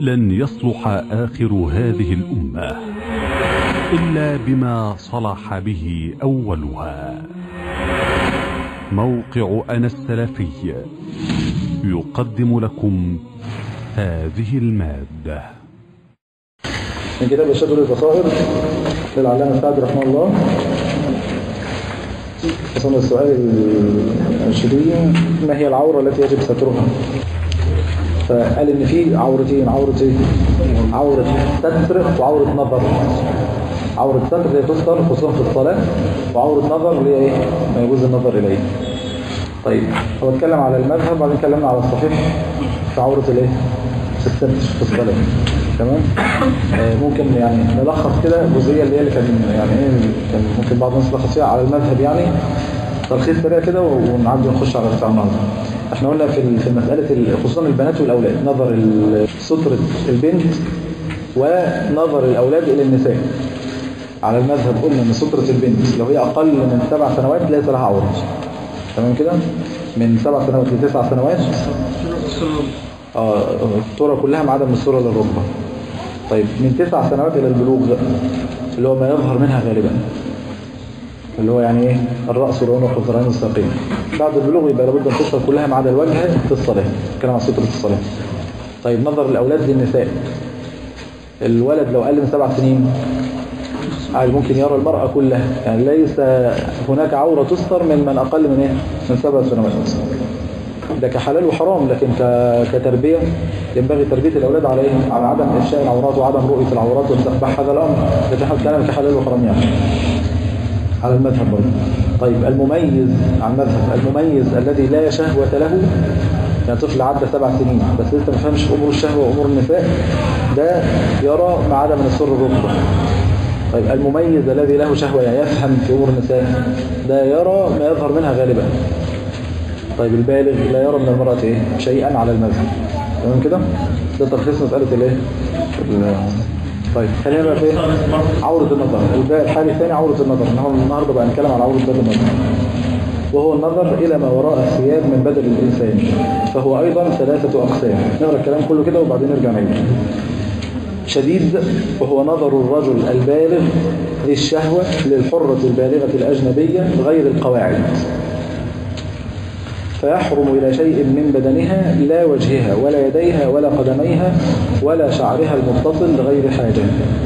لن يصلح آخر هذه الأمة إلا بما صلح به أولها موقع أنا السلفي يقدم لكم هذه المادة من كتاب الشجر البصائر للعلامة السعدي رحمه الله وصلنا السؤال العشرين ما هي العورة التي يجب سترها فقال ان في عورتين عورة ايه عورة ستر وعورة نظر عورة ستر اللي هي تستر خصوصا في الصلاة وعورة نظر اللي هي ايه ما يجوز النظر اليه طيب هو اتكلم على المذهب وبعدين اتكلمنا على الصحيح في عورة الايه في الستر في الصلاة تمام آه ممكن يعني نلخص كده الجزئيه اللي هي اللي كان يعني ايه كان ممكن بعض الناس يلخص فيها على المذهب يعني تلخيص سريع كده ونعدي نخش على بتاع النهارده احنا قلنا في في مساله خصوصا البنات والاولاد نظر ستره البنت ونظر الاولاد الى النساء على المذهب قلنا ان ستره البنت لو هي اقل من سبع سنوات ليس لها عوره تمام كده من سبع سنوات لتسع سنوات اه الصوره كلها ما عدا من الصوره للركبه طيب من تسع سنوات الى البلوغ اللي هو ما يظهر منها غالبا اللي هو يعني ايه الراس والعنق والذراعين والساقين بعد البلوغ يبقى لابد ان تظهر كلها ما عدا الوجه في الصلاه كلام عن ستره الصلاه طيب نظر الاولاد للنساء الولد لو اقل من سبع سنين عادي ممكن يرى المرأة كلها يعني ليس هناك عورة تستر من من أقل من إيه؟ من سبع سنوات ده كحلال وحرام لكن كتربية ينبغي تربية الأولاد على إيه؟ على عدم إفشاء العورات وعدم رؤية العورات واستقباح هذا الأمر ده احنا بنتكلم كحلال وحرام يعني على المذهب برضه طيب المميز على المذهب المميز الذي لا شهوة له يعني طفل عدى سبع سنين بس لسه ما فهمش أمور الشهوة وأمور النساء ده يرى ما عدا من السر الركبة طيب المميز الذي له شهوة يعني يفهم في أمور النساء ده يرى ما يظهر منها غالبا طيب البالغ لا يرى من المرأة ايه شيئا على المذهب تمام كده ده تلخيص مسألة الايه طيب خلينا بقى في عورة النظر الباقي الحالي الثاني عورة النظر النهارده بقى نتكلم عن عورة باب النظر وهو النظر إلى ما وراء الثياب من بدن الإنسان فهو أيضا ثلاثة أقسام نقرأ الكلام كله كده وبعدين نرجع نعيد شديد وهو نظر الرجل البالغ للشهوة للحرة البالغة الأجنبية غير القواعد فيحرم إلى شيء من بدنها لا وجهها ولا يديها ولا قدميها ولا شعرها المتصل لغير حاجة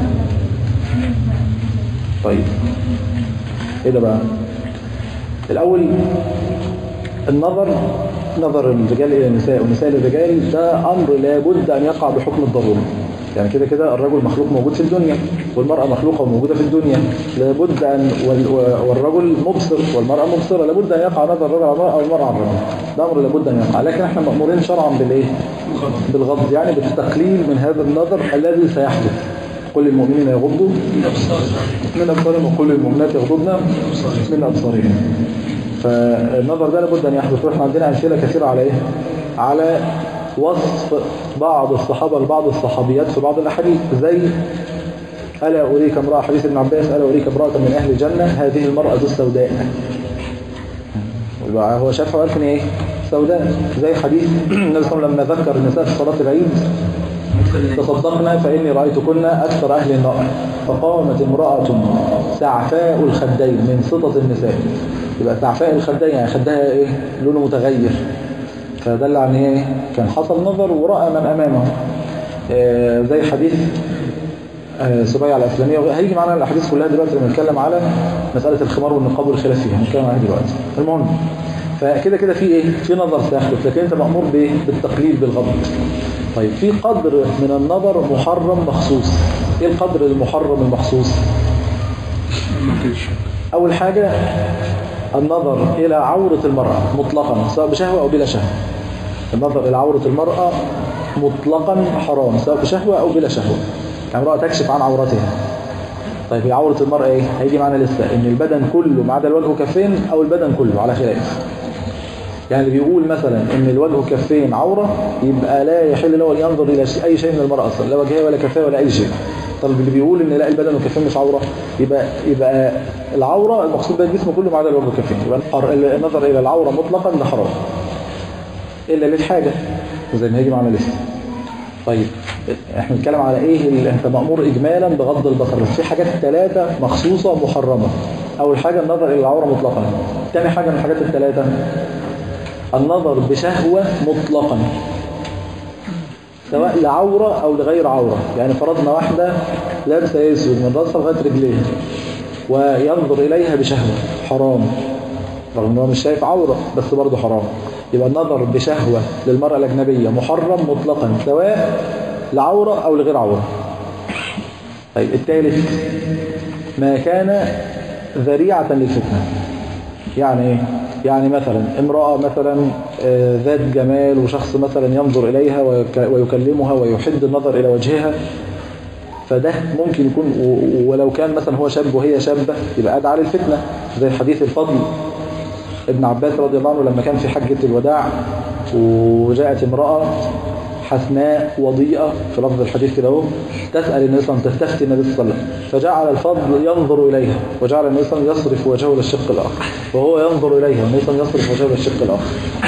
طيب ايه ده بقى الأول النظر نظر الرجال إلى النساء والنساء للرجال ده أمر لابد أن يقع بحكم الضرورة يعني كده كده الرجل مخلوق موجود في الدنيا والمرأة مخلوقة وموجودة في الدنيا لابد أن والرجل مبصر والمرأة مبصرة لابد أن يقع نظر الرجل على المرأة أو المرأة على الرجل ده أمر لابد أن يقع لكن احنا مأمورين شرعا بالإيه؟ بالغض يعني بالتقليل من هذا النظر الذي سيحدث قل للمؤمنين يغضوا من أبصارهم وقل للمؤمنات يغضضن من أبصارهم فالنظر ده لابد أن يحدث واحنا عندنا أمثلة كثيرة على إيه؟ على وصف بعض الصحابة لبعض الصحابيات في بعض الأحاديث زي ألا أريك امرأة حديث ابن عباس ألا أريك امرأة من أهل الجنة هذه المرأة السوداء هو شافها وقال إيه سوداء زي حديث النبي صلى الله عليه وسلم لما ذكر النساء في صلاة العيد تصدقنا فإني رأيتكن أكثر أهل النار فقامت امرأة سعفاء الخدين من سطة النساء يبقى سعفاء الخدين يعني خدها إيه لونه متغير فدل عن ايه كان حصل نظر ورأى من امامه آه زي حديث آه سبيع الاسلاميه هيجي معانا الاحاديث كلها دلوقتي لما نتكلم على مساله الخمار والنقاب والخلاف فيها هنتكلم عليها دلوقتي المهم فكده كده في ايه في نظر سيحدث لكن انت مامور بايه بالتقليل بالغض طيب في قدر من النظر محرم مخصوص ايه القدر المحرم المخصوص اول حاجه النظر إلى عورة المرأة مطلقا سواء بشهوة أو بلا شهوة النظر إلى عورة المرأة مطلقا حرام سواء بشهوة أو بلا شهوة يعني امرأة تكشف عن عورتها طيب هي عورة المرأة إيه؟ هيجي معنا لسه إن البدن كله ما عدا الوجه وكفين أو البدن كله على خلاف يعني اللي بيقول مثلا إن الوجه وكفين عورة يبقى لا يحل له أن ينظر إلى أي شيء من المرأة أصلا لا وجهها ولا كفاها ولا أي شيء طب اللي بيقول ان لا البدن والكفين مش عوره يبقى يبقى العوره المقصود بها الجسم كله ما عدا الوجه والكفين يبقى النظر الى العوره مطلقا ده حرام الا للحاجه زي ما هيجي معانا لسه طيب احنا بنتكلم على ايه اللي انت مأمور اجمالا بغض البصر بس في حاجات ثلاثة مخصوصة محرمة اول حاجة النظر الى العورة مطلقا تاني حاجة من الحاجات الثلاثة النظر بشهوة مطلقا سواء لعورة او لغير عورة يعني فرضنا واحدة لابسة اسود من راسها لغاية رجليها وينظر اليها بشهوة حرام رغم ان هو مش شايف عورة بس برضه حرام يبقى النظر بشهوة للمرأة الأجنبية محرم مطلقا سواء لعورة أو لغير عورة طيب الثالث ما كان ذريعة للفتنة يعني ايه؟ يعني مثلا امرأة مثلا آه، ذات جمال وشخص مثلا ينظر إليها ويك- ويكلمها ويحد النظر إلى وجهها فده ممكن يكون و- ولو كان مثلا هو شاب وهي شابة يبقى أدعى للفتنة زي حديث الفضل ابن عباس رضي الله عنه لما كان في حجة الوداع وجاءت امرأة حسناء وضيئة في لفظ الحديث كده اهو تسأل النبي صلى الله عليه وسلم تستفتي النبي صلى الله عليه وسلم فجعل الفضل ينظر إليها وجعل النبي صلى الله عليه وسلم يصرف وجهه للشق الآخر وهو ينظر إليها والنبي صلى الله عليه وسلم يصرف وجهه للشق الآخر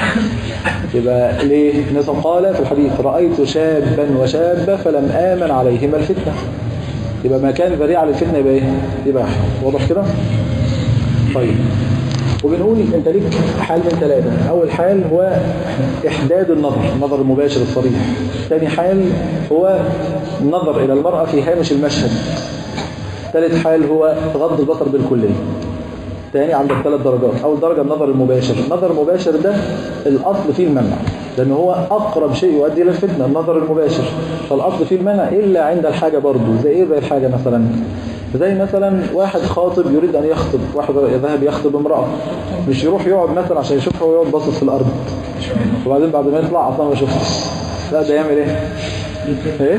يبقى ليه النبي صلى الله عليه وسلم قال في الحديث رأيت شابا وشابة فلم آمن عليهما الفتنة يبقى ما كان ذريعة للفتنة يبقى ايه يبقى واضح كده طيب وبنقول انت ليك حال من ثلاثة اول حال هو احداد النظر النظر المباشر الصريح ثاني حال هو النظر الى المرأة في هامش المشهد ثالث حال هو غض البصر بالكلية تاني عندك ثلاث درجات اول درجة النظر المباشر النظر المباشر ده الاصل فيه المنع لان هو اقرب شيء يؤدي الى الفتنة النظر المباشر فالاصل فيه المنع الا عند الحاجة برضو زي ايه زي الحاجة مثلا زي مثلا واحد خاطب يريد ان يخطب واحد ذهب يخطب امرأة مش يروح يقعد مثلا عشان يشوفها ويقعد باصص في الارض وبعدين بعد ما يطلع اصلا ما شفتش لا ده يعمل ايه ايه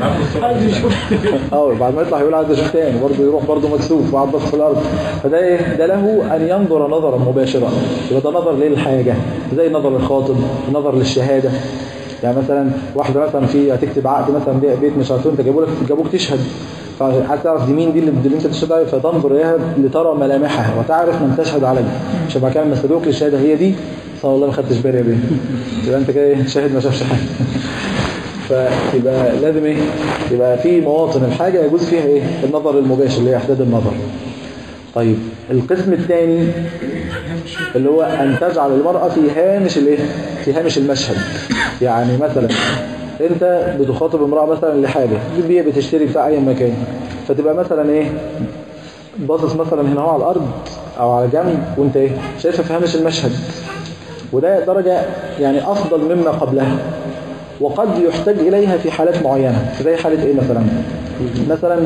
اه بعد ما يطلع يقول عايز اشوف تاني برضه يروح برضه مكسوف وقعد باصص في الارض فده ايه ده له ان ينظر نظرا مباشرا يبقى ده نظر للحاجه زي نظر الخاطب نظر للشهاده يعني مثلا واحده مثلا في هتكتب عقد مثلا بيع بيت مش عارف انت جابوا لك جابوك تشهد فعايز تعرف دي مين دي اللي اللي انت تشهد عليها فتنظر اليها لترى ملامحها وتعرف من تشهد عليه عشان بعد كده لما يستدعوك للشهاده هي دي صلى الله ما خدتش بالي يا بيه يبقى انت كده ايه شاهد ما شافش حاجه فيبقى لازم ايه يبقى في مواطن الحاجة يجوز فيها ايه النظر المباشر اللي هي احداد النظر طيب القسم الثاني اللي هو ان تجعل المرأة في هامش الايه في هامش المشهد يعني مثلا انت بتخاطب امرأة مثلا لحاجة بتبيع بتشتري بتاع اي مكان فتبقى مثلا ايه باصص مثلا هنا هو على الارض او على جنب وانت ايه شايفها في هامش المشهد وده درجة يعني افضل مما قبلها وقد يحتاج إليها في حالات معينة زي حالة إيه مثلا مثلا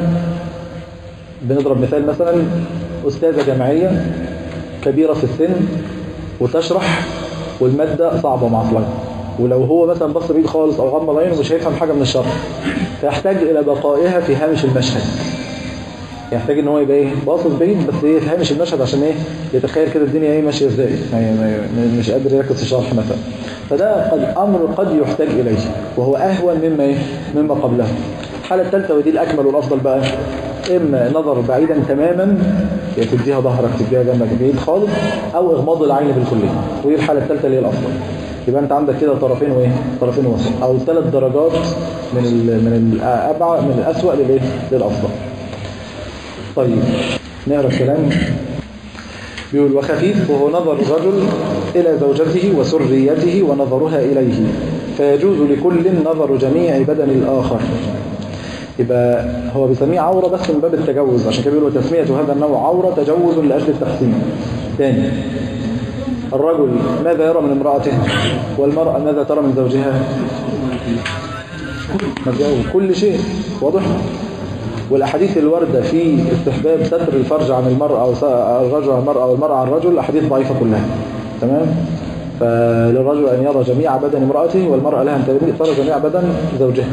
بنضرب مثال مثلا أستاذة جامعية كبيرة في السن وتشرح والمادة صعبة معصلة ولو هو مثلا بص بعيد خالص أو غمض عينه مش هيفهم حاجة من الشرح فيحتاج إلى بقائها في هامش المشهد يحتاج ان هو يبقى ايه باصص بعيد بس ايه في هامش المشهد عشان ايه يتخيل كده الدنيا ايه ماشيه ازاي يعني ما- مش قادر يركز في الشرح مثلا فده قد امر قد يحتاج اليه وهو اهون مما ايه مما قبله الحاله الثالثه ودي الاكمل والافضل بقى اما نظر بعيدا تماما يا تديها ظهرك تديها جنبك بعيد خالص او اغماض العين بالكليه ودي الحاله الثالثه اللي هي الافضل يبقى انت عندك كده طرفين وايه طرفين وسط او ثلاث درجات من ال من الابعد من الاسوأ للايه للافضل طيب نقرا الكلام بيقول وخفيف وهو نظر الرجل إلى زوجته وسريته ونظرها إليه فيجوز لكل نظر جميع بدن الآخر يبقى هو بيسميه عورة بس من باب التجوز عشان كده بيقولوا تسمية هذا النوع عورة تجوز لأجل التحسين ثاني الرجل ماذا يرى من امرأته والمرأة ماذا ترى من زوجها مجاوب كل شيء واضح والأحاديث الواردة في استحباب ستر الفرج عن المرأة أو س- الرجل عن المرأة والمرأة عن الرجل أحاديث ضعيفة كلها تمام فللرجل أن يرى جميع بدن امرأته والمرأة لها أن ترى جميع بدن زوجها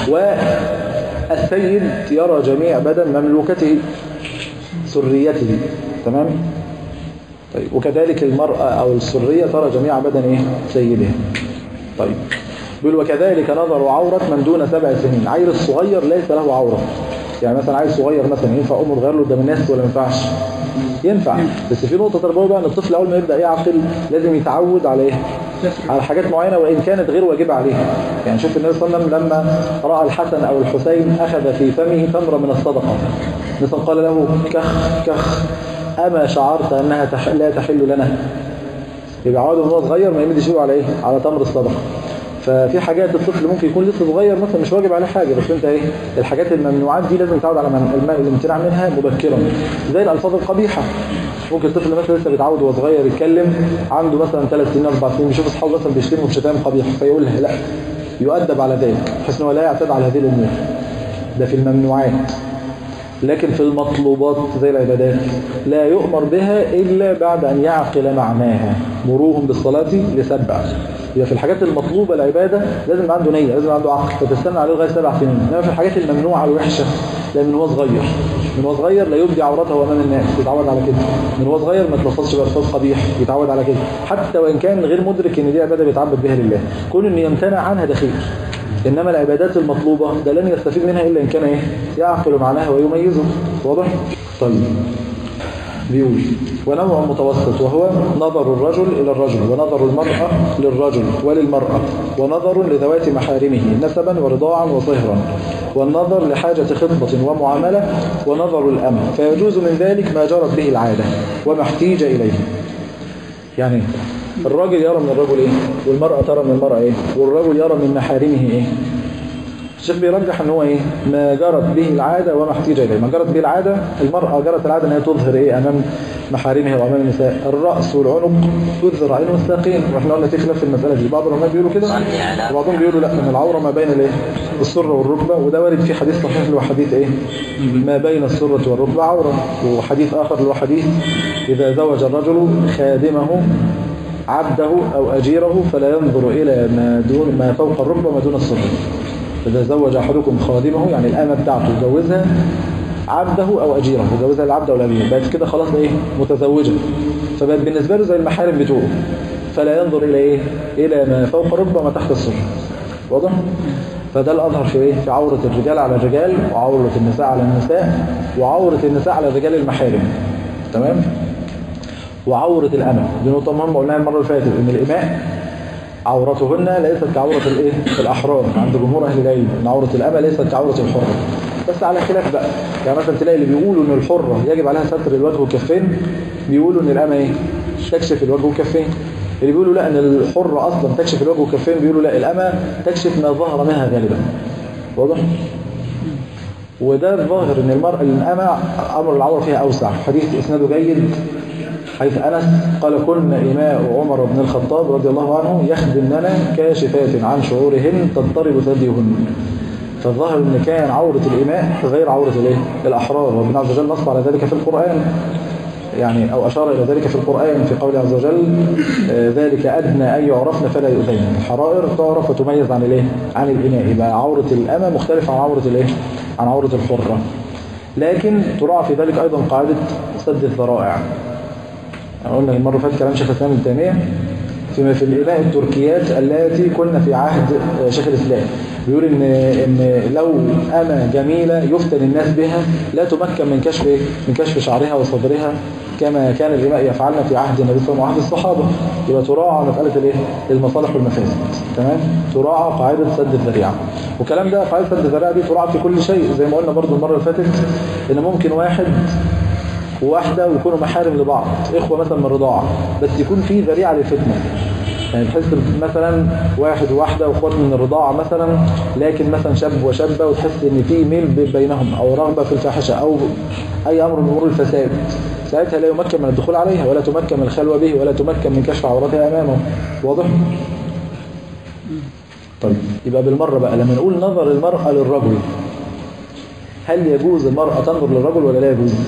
والسيد يرى جميع بدن مملوكته سريته تمام طيب وكذلك المرأة أو السرية ترى جميع بدن إيه سيدها طيب بيقول وكذلك نظر عورة من دون سبع سنين عيل الصغير ليس له عورة يعني مثلا عيل صغير مثلا ينفع أمه تغير له قدام الناس ولا ما ينفعش ينفع بس في نقطة تربوية بقى ان الطفل أول ما يبدأ يعقل لازم يتعود على إيه على حاجات معينة وإن كانت غير واجبة عليها يعني شوف النبي صلى الله عليه وسلم لما رأى الحسن أو الحسين أخذ في فمه تمرة من الصدقة مثلا قال له كخ كخ أما شعرت أنها تح... لا تحل لنا يبقى عوده وهو صغير ما يمدش ايده على ايه على تمر الصدقه ففي حاجات الطفل ممكن يكون لسه صغير مثلا مش واجب عليه حاجه بس انت ايه الحاجات الممنوعات دي لازم تعود على من- الم- الامتناع منها مبكرا زي الالفاظ القبيحه ممكن الطفل مثلا لسه بيتعود وهو صغير يتكلم عنده مثلا ثلاث سنين اربع سنين بيشوف اصحابه مثلا بيشتموا بشتائم قبيحه فيقولها لا يؤدب على ذلك بحيث ان هو لا يعتاد على هذه الامور ده في الممنوعات لكن في المطلوبات زي العبادات لا يؤمر بها إلا بعد أن يعقل معناها مروهم بالصلاة لسبع يبقى في الحاجات المطلوبة العبادة لازم يبقى عنده نية لازم يبقى عنده عقل فتستنى عليه لغاية سبع سنين إنما في الحاجات الممنوعة الوحشة لا من هو صغير من هو صغير لا يبدي عورته أمام الناس يتعود على كده من هو صغير ما تلفظش بألفاظ قبيح يتعود على كده حتى وإن كان غير مدرك إن دي عبادة بيتعبد بها لله كون إنه يمتنع عنها ده خير إنما العبادات المطلوبة ده لن يستفيد منها إلا إن كان إيه يعقل معناها ويميزه واضح؟ طيب بيقول ونوع متوسط وهو نظر الرجل إلى الرجل ونظر المرأة للرجل وللمرأة ونظر لذوات محارمه نسبا ورضاعا وصهرا والنظر لحاجة خطبة ومعاملة ونظر الأمر فيجوز من ذلك ما جرت به العادة وما احتيج إليه يعني الراجل يرى من الرجل ايه والمرأة ترى من المرأة ايه والرجل يرى من محارمه ايه الشيخ بيرجح ان هو ايه ما جرت به العادة وما احتيج اليه ما جرت به العادة المرأة جرت العادة ان هي تظهر ايه امام محارمها وامام النساء الرأس والعنق تظهر عين والساقين واحنا قلنا في خلاف في المسألة دي بعض العلماء بيقولوا كده وبعضهم بيقولوا لا من العورة ما بين الايه السرة والركبة وده وارد في حديث صحيح اللي هو حديث ايه ما بين السرة والركبة عورة وحديث اخر اللي هو حديث اذا زوج الرجل خادمه عبده أو أجيره فلا ينظر إلى ما, دون ما فوق الركبة ما دون السرة إذا زوج أحدكم خادمه يعني الآمة بتاعته يجوزها عبده أو أجيره يجوزها العبد أو الأجير بقت كده خلاص إيه متزوجة فبقت بالنسبة له زي المحارم بتوعه فلا ينظر إلى إيه إلى ما فوق الركبة ما تحت السرة واضح؟ فده الأظهر في إيه؟ في عورة الرجال على الرجال وعورة النساء على النساء وعورة النساء على الرجال المحارم تمام؟ وعورة الأمة دي نقطة مهمة قلناها المرة اللي فاتت إن الإماء عورتهن ليست كعورة الإيه؟ الأحرار عند جمهور أهل العلم إن عورة الأمة ليست كعورة الحرة بس على خلاف بقى يعني مثلا تلاقي اللي بيقولوا إن الحرة يجب عليها ستر الوجه والكفين بيقولوا إن الأمة إيه؟ تكشف الوجه والكفين اللي بيقولوا لا إن الحرة أصلا تكشف الوجه والكفين بيقولوا لا الأمة تكشف ما ظهر منها غالبا واضح؟ وده الظاهر ان المرأة الأمة أمر العورة فيها أوسع حديث إسناده جيد حيث أنس قال كنا إماء عمر بن الخطاب رضي الله عنه يخدمنا كاشفات عن شعورهن تضطرب ثديهن فالظاهر ان كان عورة الإماء غير عورة الايه الأحرار وربنا عز وجل نص على ذلك في القرآن يعني أو أشار إلى ذلك في القرآن في قوله عز وجل آه، ذلك أدنى أن يعرفن فلا يؤذين الحرائر تعرف وتميز عن الايه عن الإناء يبقى عورة الأمة مختلفة عن عورة الايه عن عورة الحرة لكن تراعى في ذلك أيضا قاعدة سد الذرائع يعني قلنا المرة اللي فاتت كلام شيخ الإسلام ابن تيمية فيما في الإماء التركيات التي كنا في عهد آه، شيخ الإسلام بيقول إن إن لو أنا جميلة يفتن الناس بها لا تمكن من كشف إيه؟ من كشف شعرها وصدرها كما كان الإماء يفعلن في عهد النبي صلى الله عليه وسلم وعهد الصحابة يبقى تراعى مسألة الإيه؟ المصالح والمفاسد تمام تراعى قاعدة سد الذريعة والكلام ده قاعدة سد الذريعة دي تراعى في كل شيء زي ما قلنا برضو المرة اللي فاتت إن ممكن واحد وواحدة ويكونوا محارم لبعض إخوة مثلا من الرضاعة بس يكون في ذريعة للفتنة يعني تحس مثلا واحد وواحدة واخوات من الرضاعة مثلا لكن مثلا شاب وشابة وتحس ان في ميل بينهم او رغبة في الفاحشة او اي امر من امور الفساد ساعتها لا يمكن من الدخول عليها ولا تمكن من الخلوة به ولا تمكن من كشف عورتها امامه واضح؟ طيب يبقى بالمرة بقى لما نقول نظر المرأة للرجل هل يجوز المرأة تنظر للرجل ولا لا يجوز؟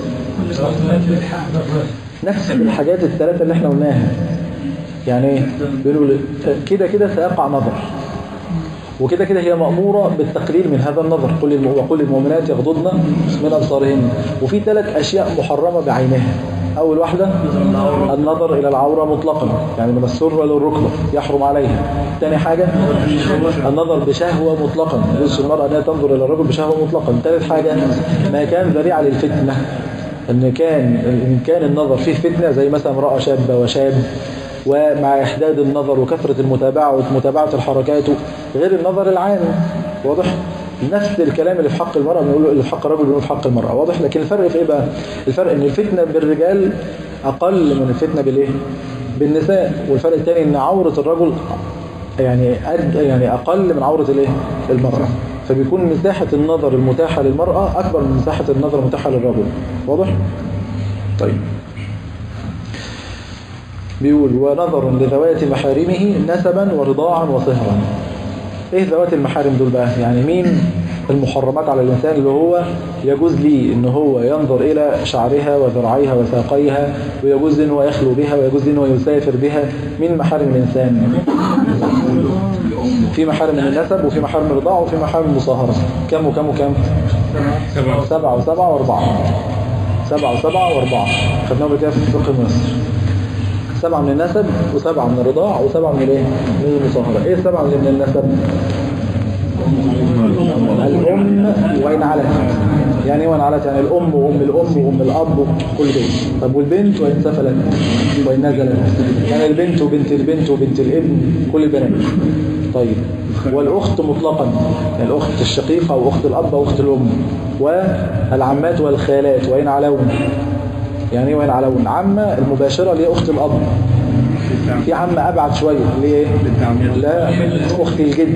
نفس الحاجات الثلاثة اللي احنا قلناها يعني ايه بيقولوا كده كده سيقع نظر وكده كده هي مأمورة بالتقليل من هذا النظر قل الم- وقل المؤمنات يغضضن من أبصارهن وفي ثلاث أشياء محرمة بعينها أول واحدة النظر إلى العورة مطلقا يعني من السرة للركبة يحرم عليها ثاني حاجة النظر بشهوة مطلقا يجوز المرأة أنها تنظر إلى الرجل بشهوة مطلقا ثالث حاجة ما كان ذريعة للفتنة ان كان ان كان النظر فيه فتنه زي مثلا امراه شابه وشاب ومع إحداد النظر وكثرة المتابعة ومتابعة الحركات غير النظر العام واضح نفس الكلام اللي في حق المرأة بنقوله اللي في حق الرجل بنقوله في حق المرأة واضح لكن الفرق في ايه بقى الفرق ان الفتنة بالرجال اقل من الفتنة بالايه بالنساء والفرق الثاني ان عورة الرجل يعني أد يعني اقل من عورة الايه المرأة فبيكون مساحة النظر المتاحة للمرأة اكبر من مساحة النظر المتاحة للرجل واضح طيب بيقول ونظر لذوات محارمه نسبا ورضاعا وصهرا ايه ذوات المحارم دول بقى يعني مين المحرمات على الإنسان اللي هو يجوز لي ان هو ينظر إلى شعرها وذرعيها وساقيها ويجوز لي ان هو يخلو بها ويجوز لي ان هو يسافر بها مين محارم الإنسان في محارم النسب وفي محارم الرضاع وفي محارم المصاهرة كم وكم وكم سبعة سبعة وسبعة واربعة سبعة وسبعة واربعة خدناه بكده في فقه مصر سبعة من النسب وسبعة من الرضاع وسبعة من الايه من المصاهرة ايه السبعة اللي من النسب الأم وإن علت يعني ايه وإن علت يعني الأم وأم الأم وأم الأب كل دول طب والبنت وإن سفلت وإن نزلت يعني البنت وبنت البنت وبنت الابن كل البنات طيب والأخت مطلقا يعني الأخت الشقيقة وأخت الأب وأخت الأم والعمات والخالات وإن علون يعني ايه وإن علون عمة المباشرة اللي هي أخت الأب في عمة أبعد شوية اللي هي ايه؟ لا أخت الجد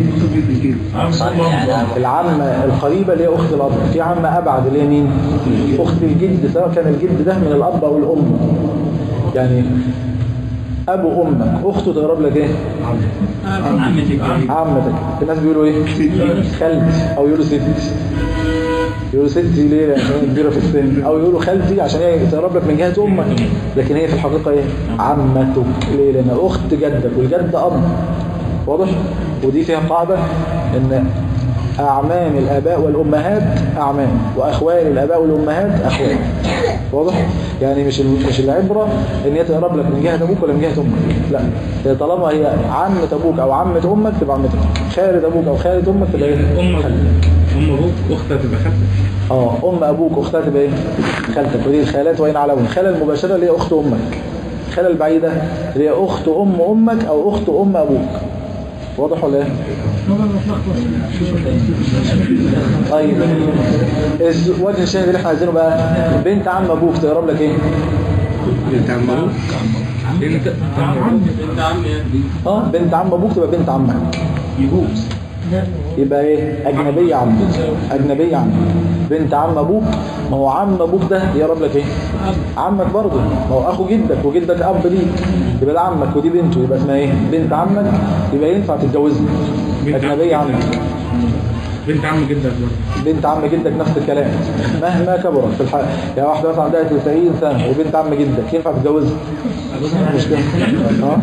العمة القريبة اللي هي أخت الأب في عمة أبعد اللي هي مين أخت الجد سواء كان الجد ده من الأب أو الأم يعني أبو أمك أخته تقرب لك إيه عمتك عمتك الناس بيقولوا إيه خالتي أو يقولوا ستي يقولوا ستي ليه عشان هي كبيرة في السن أو يقولوا خالتي عشان هي تقرب لك من جهة أمك لكن هي في الحقيقة إيه عمتك ليه لأن أخت جدك والجد أب واضح ودي فيها قاعدة إن أعمام الآباء والأمهات أعمام وأخوال الآباء والأمهات أخوال واضح؟ يعني مش ال- مش العبرة إن هي تقرب لك من جهة أبوك ولا من جهة أمك لا هي طالما هي عمة أبوك أو عمة أمك تبقى عمتك خالد أبوك أو خالد أمك تبقى إيه؟ أم خالد. أم أبوك أختها تبقى خالتك اه ام ابوك اختها تبقى ايه خالتك ودي الخالات وين علون الخاله المباشره اللي هي اخت امك الخاله البعيده اللي هي اخت ام امك او اخت ام ابوك واضح ولا ايه طيب الز- وجه الشاهد اللي احنا عايزينه بقى بنت عم ابوك تقرب لك ايه بنت عم أبوك بنت عم اه بنت عم ابوك تبقى بنت عمك يجوز يبقى ايه اجنبيه عنك اجنبيه عنك بنت عم ابوك ما هو عم ابوك ده يقرب لك ايه عمك برضه ما هو اخو جدك وجدك اب ليك يبقى ده عمك ودي بنته يبقى اسمها ايه بنت عمك يبقى ينفع تتجوزها بنت اجنبيه عم عنك بنت عم جدك برضه بنت عم جدك نفس الكلام مهما كبرت في الحياه يعني واحده مثلا عندها 90 سنه وبنت عم جدك ينفع تتجوزها مش كده اه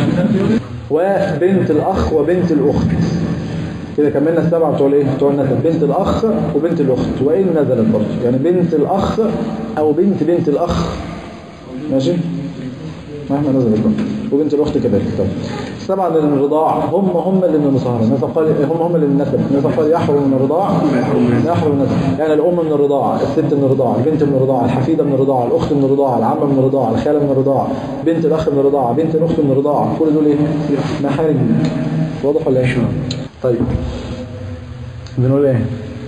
وبنت الاخ وبنت الاخت كده كملنا السبعه بتوع الايه بتوع النسب بنت الاخ وبنت الاخت وان نزلت برضه يعني بنت الاخ او بنت بنت الاخ ماشي مهما نزلت برضه وبنت الاخت كذلك طب السبعه اللي من الرضاع هم هم اللي من المصاهره النسب قال هم هم اللي من النسب النسب قال يحرم من الرضاع يحرم من النسب يعني الام من الرضاعه الست من الرضاعه البنت من الرضاعه الحفيده من الرضاعه الاخت من الرضاعه العمه من الرضاعه الخاله من الرضاعه بنت الاخ من الرضاعه بنت الاخت من الرضاعه كل دول ايه محارم واضح ولا ايه طيب بنقول ايه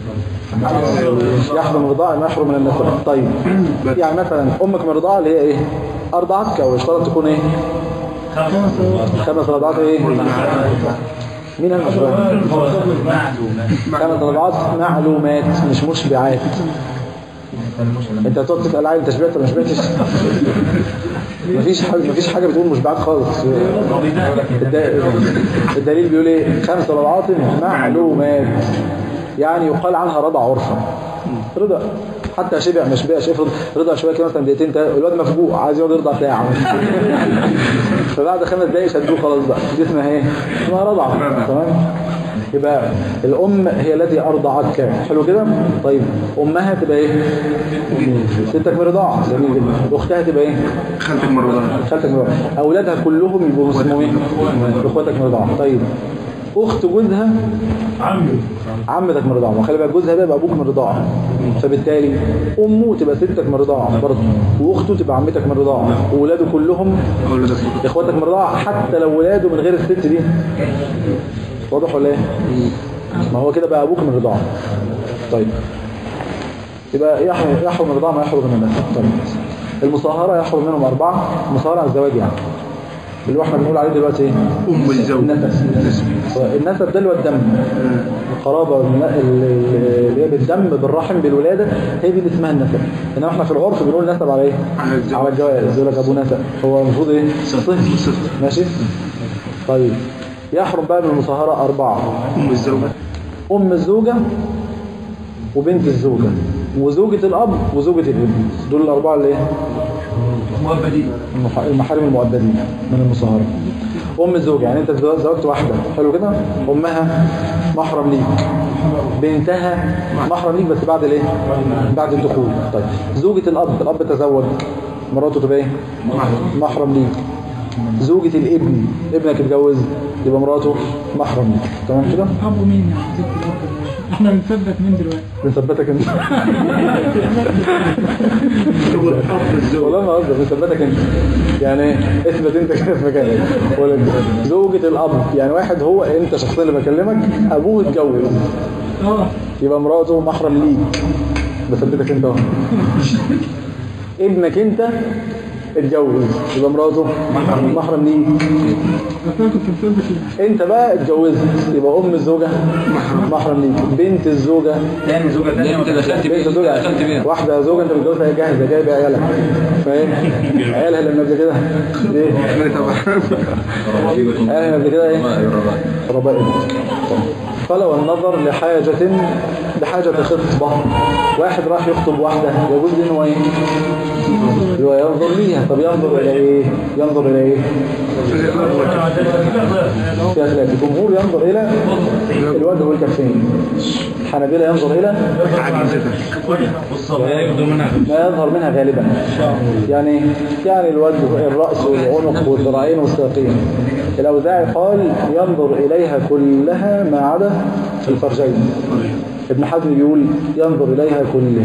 يحرم الرضاعة ما يحرم من النسب طيب يعني مثلا امك من الرضاعة اللي هي ايه ارضعتك او اشترط تكون ايه خمس رضعات ايه مين المشروع خمس رضعات معلومات مش مشبعات انت هتقعد تسال عيل انت شبعت ولا ما شبعتش مفيش حاجه مفيش حاجه بتقول مشبعات خالص الد- الدليل بيقول ايه خمس رضعات معلومات يعني يقال عنها رضع عرفا رضا حتى شبع ما شبعش افرض رضع شويه كده مثلا دقيقتين تلاته الواد مفجوع عايز يقعد يرضع ساعه فبعد خمس دقايق شدوه خلاص بقى دي اسمها ايه؟ اسمها رضعه تمام يبقى الام هي التي ارضعتك حلو كده طيب امها تبقى ايه ستك من رضاعه جميل جدا اختها تبقى ايه خالتك مرة خالتك من رضاعه اولادها كلهم يبقوا اسمهم ايه اخواتك من رضاعه طيب اخت جوزها عمتك من الرضاعه وخلي بالك جوزها ده يبقى ابوك من الرضاعه فبالتالي امه تبقى ستك من الرضاعه برضه واخته تبقى عمتك من الرضاعه واولاده كلهم اخواتك من الرضاعه حتى لو ولاده من غير الست دي واضح ولا ايه ما هو كده بقى ابوك من الرضاعه طيب يبقى يحرم يحرم من الرضاعه ما يحرم من النسب طيب المصاهره يحرم منهم اربعه المصاهره على الزواج يعني اللي هو احنا بنقول عليه دلوقتي ايه أم الزوج النسب النسب ده اللي هو الدم القرابه الن- اللي هي بالدم بالرحم بالولاده هي دي اللي اسمها النسب انما احنا في العرف بنقول نسب على ايه على الزواج. على الجواز يقول لك ابو نسب هو المفروض ايه صفر ماشي طيب يحرم بقى من المصاهره اربعه أم الزوجة ام الزوجه وبنت الزوجه وزوجة الأب وزوجة الابن دول الأربعة اللي ايه؟ المح- المحارم المؤبدين من المصاهرة أم الزوجة يعني أنت زو- زوجت واحدة حلو كده أمها محرم ليك بنتها محرم ليك بس بعد الايه بعد الدخول طيب زوجة الأب الأب تزوج مراته تبقى ايه محرم ليك زوجة الابن ابنك اتجوز يبقى مراته محرم ليك تمام كده ابو مين يعني زوجة الاب احنا بنثبت مين دلوقتي بنثبتك انت أب الزوج والله ما قصدي بنثبتك انت يعني اثبت انت كده في مكانك ولا زوجة الاب يعني واحد هو انت شخصيا اللي بكلمك ابوه اتجوز اه يبقى مراته محرم ليك بثبتك انت اهو ابنك انت اتجوز يبقى مراته محرم ليك بس انا كنت مثبت كده انت بقى اتجوزت يبقى ام الزوجه محرم ليك بنت الزوجه تاني زوجة تانية انت دخلت بنت بيها الزوجه دخلت بيها واحده زوجه انت متجوزها جاهزه جايبه عيالها فاهم عيالها لما قبل كده ايه عيالها قبل كده ايه ربائب فلو النظر لحاجة لحاجة خطبة واحد راح يخطب واحدة يجوز لي انه ايه هو ينظر ليها طب ينظر الى ايه ينظر الى ايه في خلاف الجمهور ينظر الى الوجه والكفين الحنابلة ينظر الى يبدو منها ما يظهر منها غالبا يعني يعني الوجه الرأس والعنق والذراعين والساقين الأوزاعي قال ينظر إليها كلها ما عدا الفرجين ابن حزم بيقول ينظر إليها كلها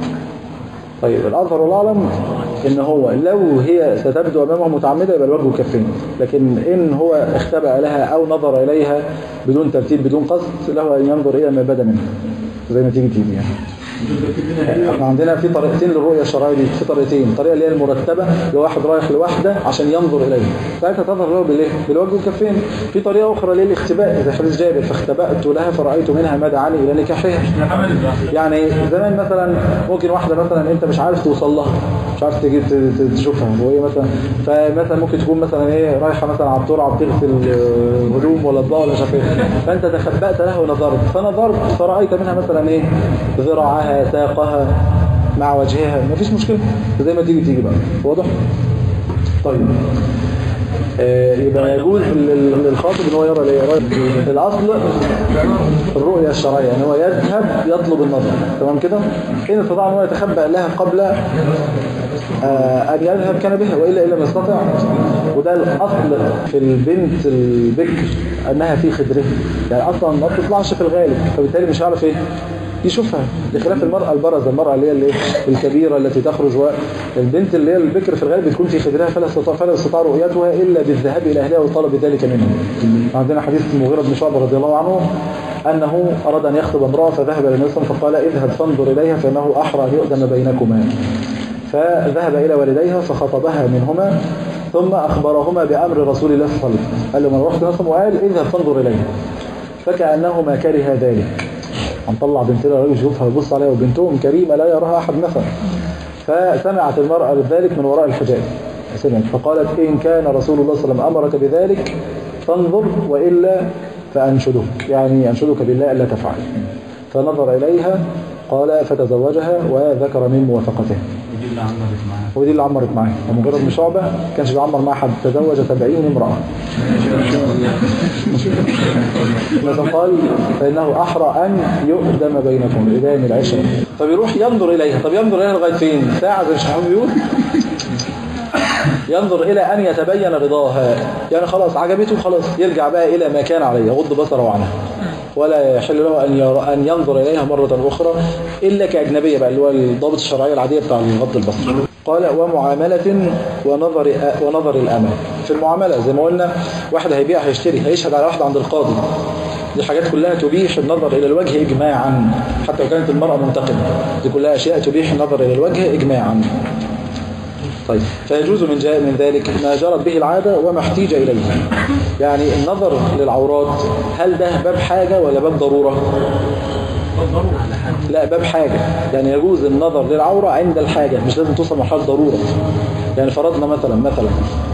طيب الأظهر والأعلم إن هو لو هي ستبدو أمامه متعمدة يبقى الوجه والكفين لكن إن هو اختبأ لها أو نظر إليها بدون ترتيب بدون قصد له أن ينظر إلى ما بدا منه زي ما تيجي تيجي يعني احنا عندنا في طريقتين للرؤية الشرعية دي في طريقتين طريقة اللي هي المرتبة اللي واحد رايح لواحدة عشان ينظر إليها ساعتها تظهر له بالايه بالوجه والكفين في طريقة أخرى للاختباء زي حديث جابر فاختبأت لها فرأيت منها ما دعاني إلى نكاحها يعني زمان مثلا ممكن واحدة مثلا أنت مش عارف توصل لها مش عارف تجي ت- ت- تشوفها وهي مثلا فمثلا ممكن تكون مثلا ايه رايحة مثلا على الطرعة بتغسل آه، هدوم ولا اطباق ولا مش عارف ايه فانت تخبأت لها ونظرت فنظرت فرأيت منها مثلا ايه ذراعها ساقها مع وجهها مفيش مشكلة زي ما تيجي تيجي بقى واضح طيب آه، يبقى يجوز لل- للخاطب ان هو يرى الايه يرى الاصل الرؤيه الشرعيه ان هو يذهب يطلب النظر تمام كده ان استطاع ان هو يتخبأ لها قبل آه، ان يذهب كان بها والا ان لم يستطع وده الاصل في البنت البكر انها في خدرها يعني اصلا ما بتطلعش في الغالب فبالتالي مش هيعرف ايه يشوفها بخلاف المرأة البرزة المرأة اللي هي اللي الكبيرة التي تخرج والبنت اللي هي البكر في الغالب بتكون في خدرها فلا استطاع فلا استطاع رؤيتها إلا بالذهاب إلى أهلها وطلب ذلك منهم عندنا حديث المغيرة بن شعبة رضي الله عنه أنه أراد أن يخطب امرأة فذهب إلى النبي صلى الله عليه وسلم فقال اذهب فانظر إليها فإنه أحرى أن يؤذن بينكما فذهب إلى والديها فخطبها منهما ثم أخبرهما بأمر رسول الله صلى الله عليه وسلم قال له من رحت نصم وقال اذهب فانظر إليها فكأنهما كره ذلك هنطلع بنتنا راجل يشوفها ويبص عليها وبنتهم كريمة لا يراها أحد مثلا فسمعت المرأة ذلك من وراء الحجاب سمعت فقالت إن كان رسول الله صلى الله عليه وسلم أمرك بذلك فانظر وإلا فأنشدك يعني أنشدك بالله ألا تفعل فنظر إليها قال فتزوجها وذكر من موافقته ودي اللي عمرت معاه ومجرد من شعبة كانش بيعمر مع حد تزوج 70 امرأة مثلا قال فإنه أحرى أن يؤدم بينكم الإدام العشرة فبيروح ينظر إليها طب ينظر إليها لغاية فين ساعة زي مش حابب يقول ينظر إلى أن يتبين رضاها يعني خلاص عجبته خلاص يرجع بقى إلى ما كان عليه يغض بصره عنها ولا يحل له أن, يرى أن ينظر إليها مرة أخرى إلا كأجنبية بقى اللي هو الضابط الشرعية العادية بتاع غض البصر قال ومعاملة ونظر ونظر الأمل في المعاملة زي ما قلنا واحد هيبيع هيشتري هيشهد على واحد عند القاضي دي حاجات كلها تبيح النظر إلى الوجه إجماعا حتى لو كانت المرأة منتقمة دي كلها أشياء تبيح النظر إلى الوجه إجماعا طيب فيجوز من جاء من ذلك ما جرت به العادة وما احتيج إليه يعني النظر للعورات هل ده باب حاجة ولا باب ضرورة لا باب حاجة يعني يجوز النظر للعورة عند الحاجة مش لازم توصل مرحلة ضرورة يعني فرضنا مثلا مثلا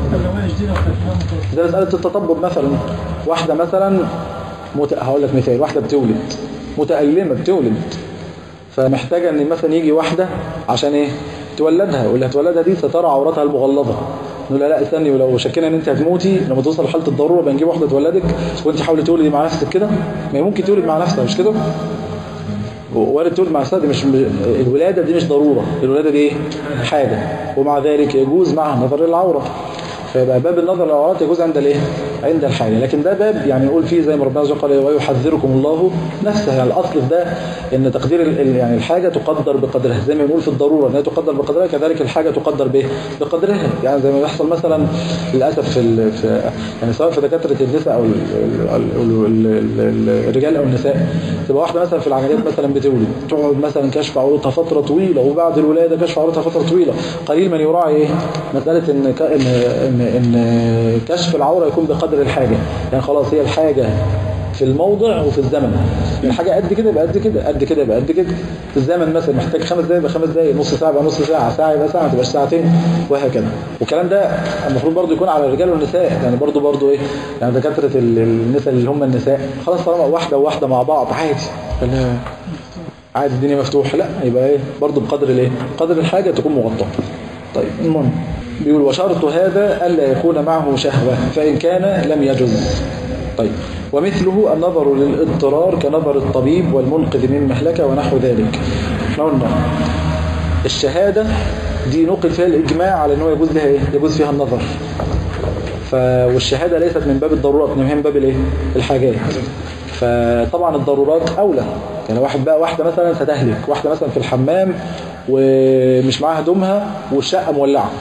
زي مسألة التطبب مثلا واحدة مثلا مت... هقول لك مثال واحدة بتولد متألمة بتولد فمحتاجة ان مثلا يجي واحدة عشان ايه تولدها واللي هتولدها دي سترى عورتها المغلظة نقول لها لا استني ولو شكينا ان انت هتموتي لما توصل لحاله الضروره بنجيب واحده تولدك وانت حاولي تولدي مع نفسك كده ما هي ممكن تولد مع نفسها مش كده وارد تولد مع نفسها دي مش الولاده دي مش ضروره الولاده دي ايه حاجه ومع ذلك يجوز معها نظر للعوره فيبقى باب النظر للعورات يجوز عند الايه عند الحاجه لكن ده باب يعني يقول فيه زي ما ربنا سبحانه قال ويحذركم الله نفسه يعني الاصل في ده ان تقدير ال- يعني الحاجه تقدر بقدرها زي ما بنقول في الضروره انها تقدر بقدرها كذلك الحاجه تقدر بايه بقدرها يعني زي ما بيحصل مثلا للاسف في, ال- في يعني سواء في دكاتره النساء او ال- ال- ال- ال- ال- الرجال او النساء تبقى واحده مثلا في العمليات مثلا بتولد تقعد مثلا كشف عورتها فتره طويله وبعد الولاده كشف عورتها فتره طويله قليل من يراعي ايه مساله ان ك- ان ان ان كشف العوره يكون بقدر الحاجه يعني خلاص هي الحاجه في الموضع وفي الزمن يعني حاجه قد كده يبقى قد كده قد كده يبقى قد كده في الزمن مثلا محتاج خمس دقايق يبقى خمس دقايق نص ساعه يبقى نص ساعه ساعه يبقى ساعه ما تبقاش ساعتين وهكذا والكلام ده المفروض برضو يكون على الرجال والنساء يعني برضو برضو ايه يعني دكاتره ال- النساء اللي هم النساء خلاص طالما واحده وواحده مع بعض عادي لا عادي الدنيا مفتوحه لا يبقى ايه برضو بقدر الايه قدر الحاجه تكون مغطاه طيب المهم بيقول وشرط هذا الا يكون معه شهوه فان كان لم يجز طيب ومثله النظر للاضطرار كنظر الطبيب والمنقذ من مهلكه ونحو ذلك احنا قلنا الشهاده دي نقل فيها الاجماع على ان هو يجوز لها ايه يجوز فيها النظر ف... والشهاده ليست من باب الضرورات انما هي من باب الايه الحاجات فطبعا الضرورات اولى يعني واحد بقى واحده مثلا ستهلك واحده مثلا في الحمام ومش معاها هدومها والشقه مولعه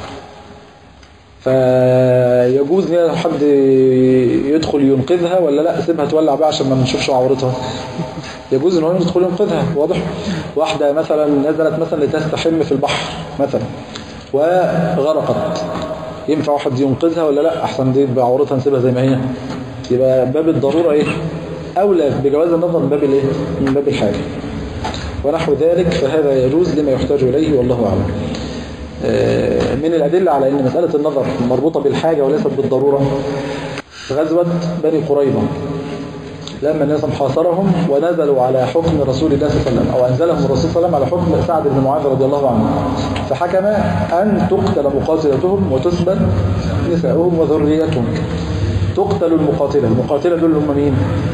فيجوز ان حد يدخل ينقذها ولا لا سيبها تولع بقى عشان ما نشوفش عورتها يجوز ان هو يدخل ينقذها واضح واحده مثلا نزلت مثلا لتستحم في البحر مثلا وغرقت ينفع واحد ينقذها ولا لا احسن دي بعورتها نسيبها زي ما هي يبقى باب الضروره ايه اولى بجواز النظر من باب الايه من باب الحاجه ونحو ذلك فهذا يجوز لما يحتاج اليه والله اعلم آه، من الأدلة على أن مسألة النظر مربوطة بالحاجة وليست بالضرورة غزوة بني قريظة لما الناس حاصرهم ونزلوا على حكم رسول الله صلى الله عليه وسلم أو أنزلهم الرسول صلى الله عليه وسلم على حكم سعد بن معاذ رضي الله عنه فحكم أن تقتل مقاتلتهم وتسبى نساؤهم وذريتهم تقتل المقاتلة المقاتلة دول هم مين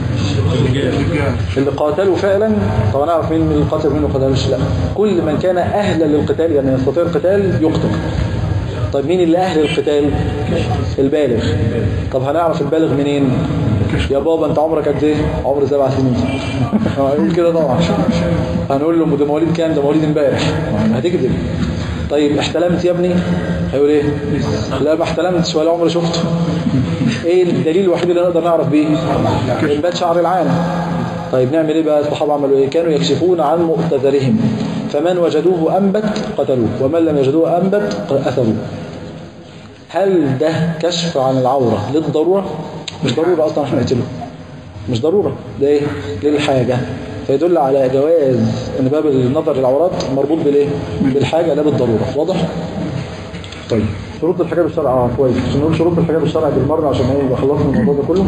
اللي قاتلوا فعلا طبعا نعرف مين من اللي قاتل ومين اللي قاتلوش لا كل من كان اهلا للقتال يعني يستطيع القتال يقتل طيب مين اللي اهل القتال البالغ طب هنعرف البالغ منين يا بابا انت عمرك قد ايه عمر سبع سنين هنقول كده طبعا هنقول له ده مواليد كام ده مواليد امبارح هتكذب طيب احتلمت يا ابني هيقول ايه لا ما احتلمتش ولا عمري شفته ايه الدليل الوحيد اللي نقدر نعرف بيه انبات شعر العانة طيب نعمل ايه بقى الصحابه عملوا ايه كانوا يكشفون عن مؤتذرهم فمن وجدوه انبت قتلوه ومن لم يجدوه انبت اثروه هل ده كشف عن العورة للضرورة مش ضرورة اصلا احنا نقتله مش ضرورة ده ايه للحاجة فيدل على جواز ان باب النظر للعورات مربوط بالايه بالحاجة لا بالضرورة واضح طيب شروط الحجاب الشرعي اه كويس عشان نقول شروط الحجاب الشرعي بالمره عشان ايه يبقى خلصنا الموضوع ده كله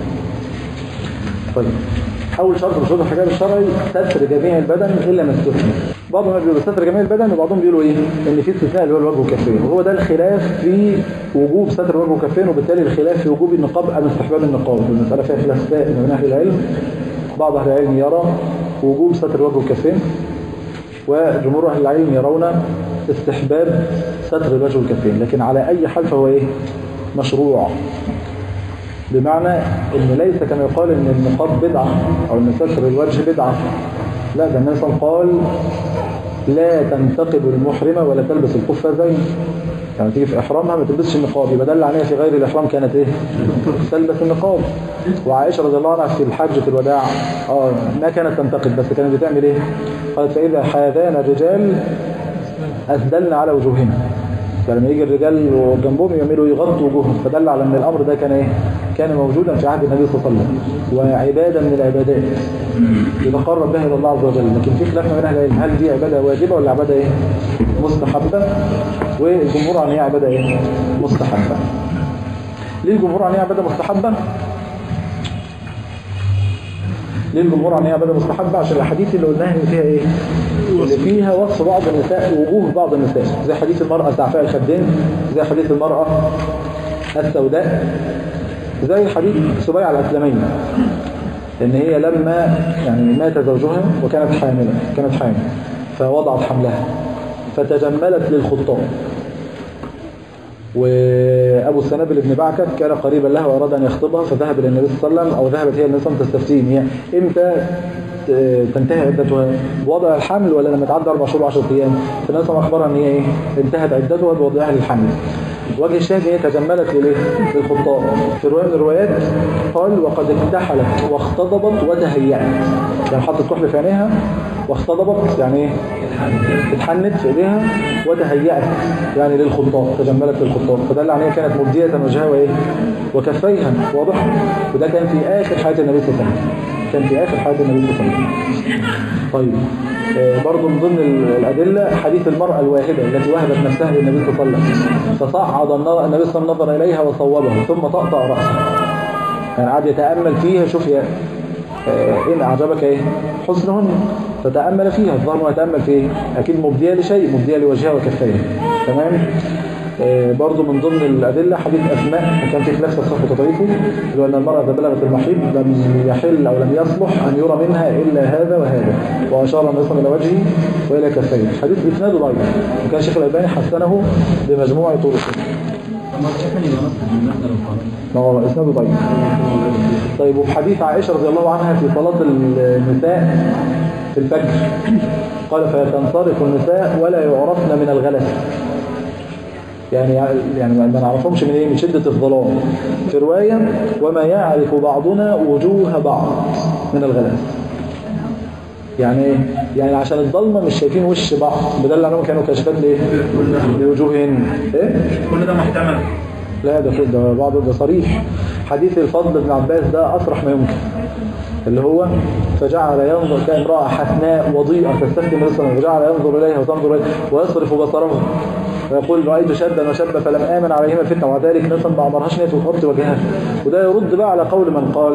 طيب اول شرط من شروط الحجاب الشرعي ستر جميع البدن الا ما استثنى بعضهم بيقولوا ستر جميع البدن وبعضهم بيقولوا ايه ان في استثناء اللي هو الوجه والكفين وهو ده الخلاف في وجوب ستر الوجه والكفين وبالتالي الخلاف في وجوب النقاب ام استحباب النقاب المساله فيها خلاف دائم بين اهل العلم بعض اهل العلم يرى وجوب ستر الوجه والكفين وجمهور اهل العلم يرون استحباب ستر الوجه والكفين لكن على أي حال فهو إيه مشروع بمعنى ان ليس كما يقال ان النقاب بدعة او ان ستر الوجه بدعة لا ده النبي صلى الله عليه وسلم قال لا تنتقب المحرمة ولا تلبس القفازين يعني تيجي في احرامها ما تلبسش النقاب يبقى دل عليها في غير الاحرام كانت ايه تلبس النقاب وعائشة رضي الله عنها في الحج في الوداع اه ما كانت تنتقب بس كانت بتعمل ايه قالت فاذا حاذان الرجال اسدلن على وجوهنا فلما يجي الرجال جنبهم يعملوا يغطوا وجوههم فدل على ان الامر ده كان ايه كان موجودا في عهد النبي صلى الله عليه وسلم وعباده من العبادات يتقرب بها الى الله عز وجل لكن في خلاف ما بين اهل العلم هل دي عباده واجبه ولا عباده ايه مستحبه والجمهور عن هي عباده ايه مستحبه ليه الجمهور عن هي عباده مستحبه ليه الجمهور عن هي عباده مستحبه عشان الاحاديث اللي قلناها ان فيها ايه اللي فيها وصف بعض النساء وجوه بعض النساء زي حديث المرأة تعفاء الخدين زي حديث المرأة السوداء زي حديث سبيعة الأسلمية ان هي لما يعني مات زوجها وكانت حاملة كانت حامل فوضعت حملها فتجملت للخطاب وابو السنابل بن بعكك كان قريبا لها واراد ان يخطبها فذهب الى النبي صلى الله عليه وسلم او ذهبت هي النبي صلى الله عليه وسلم تستفتيه هي امتى تنتهي عدتها بوضع الحمل ولا لما تعدي اربع شهور و10 ايام فالنبي صلى الله عليه وسلم اخبرها ان هي ايه انتهت عدتها بوضعها للحمل وجه الشاهد هي تجملت للايه للخطاب في روايه من الروايات قال وقد اكتحلت واختضبت وتهيأت يعني حطت كحل في عينيها واختضبت يعني ايه اتحنت في ايديها وتهيأت يعني للخطاب تجملت للخطاب فدل على ان هي كانت مبدية وجهها وايه وكفيها واضح وده كان في اخر حياة النبي صلى الله عليه وسلم كان في اخر حياة النبي صلى الله عليه وسلم طيب آه برضو من ضمن الأدلة حديث المرأة الواهبة التي وهبت نفسها للنبي صلى الله عليه وسلم فصعد النبي صلى الله عليه وسلم نظر إليها وصوبها ثم طأطأ رأسها يعني قعد يتأمل فيها شوف يا آه إن أعجبك إيه حسنهن فتأمل فيها الظاهر يتأمل في إيه أكيد مبدية لشيء مبدية لوجهها وكفيها تمام آه برضو من ضمن الأدلة حديث أسماء كان في خلاف في الصف وتطريفه اللي هو أن المرأة إذا بلغت المحيط لم يحل أو لم يصلح أن يرى منها إلا هذا وهذا وأشار النبي صلى الله عليه وسلم إلى وجهه وإلى كفيه حديث إسناده ضعيف وكان شيخ الألباني حسنه بمجموع طرقه ما هو إسناده ضعيف طيب وفي حديث عائشة رضي الله عنها في صلاة النساء في الفجر قال فتنصرف النساء ولا يعرفن من الغلس يعني يعني ما نعرفهمش من ايه من شدة الظلام في رواية وما يعرف بعضنا وجوه بعض من الغلاس يعني ايه يعني عشان الضلمه مش شايفين وش بعض بدل انهم كانوا كاشفات ليه لوجوههم ايه كل ده محتمل لا ده ده بعض ده صريح حديث الفضل بن عباس ده اصرح ما يمكن اللي هو فجعل ينظر كامرأة حسناء وضيئة تستخدم الرسل فجعل ينظر إليها وتنظر إليها ويصرف بصره ويقول رأيت شابا وشابا فلم آمن عليهما فتنة ومع ذلك نسا ما أمرهاش نية تغطي وجهها وده يرد بقى على قول من قال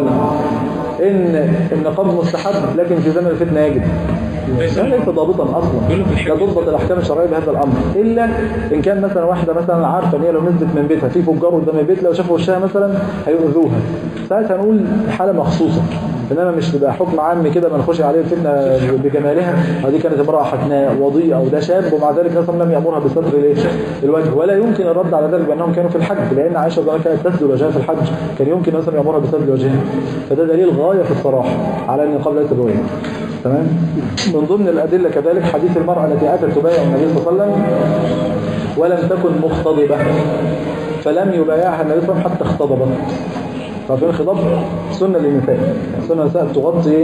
إن النقاب مستحب لكن في زمن الفتنة يجب ليس ضابطا اصلا لا تضبط الاحكام الشرعيه بهذا الامر الا ان كان مثلا واحده مثلا عارفه ان هي لو نزلت من بيتها في فجار قدام البيت لو شافوا وشها مثلا هيؤذوها ساعتها نقول حاله مخصوصه انما مش تبقى حكم عام كده ما نخش عليه الفتنه بجمالها هذه كانت امراه حسناء وضيئه وده شاب ومع ذلك اصلا لم يامرها بستر الوجه ولا يمكن الرد على ذلك بانهم كانوا في الحج لان عائشه رضي كانت تسدل وجهها في الحج كان يمكن مثلا يامرها بسدل وجهها فده دليل غايه في الصراحه على ان النقاب ليس بواجب تمام من ضمن الأدلة كذلك حديث المرأة التي أتت تبايع النبي صلى الله عليه وسلم ولم تكن مختضبة فلم يبايعها النبي صلى الله عليه وسلم حتى اختضبت ففي الخضاب سنة للنساء سنة النساء تغطي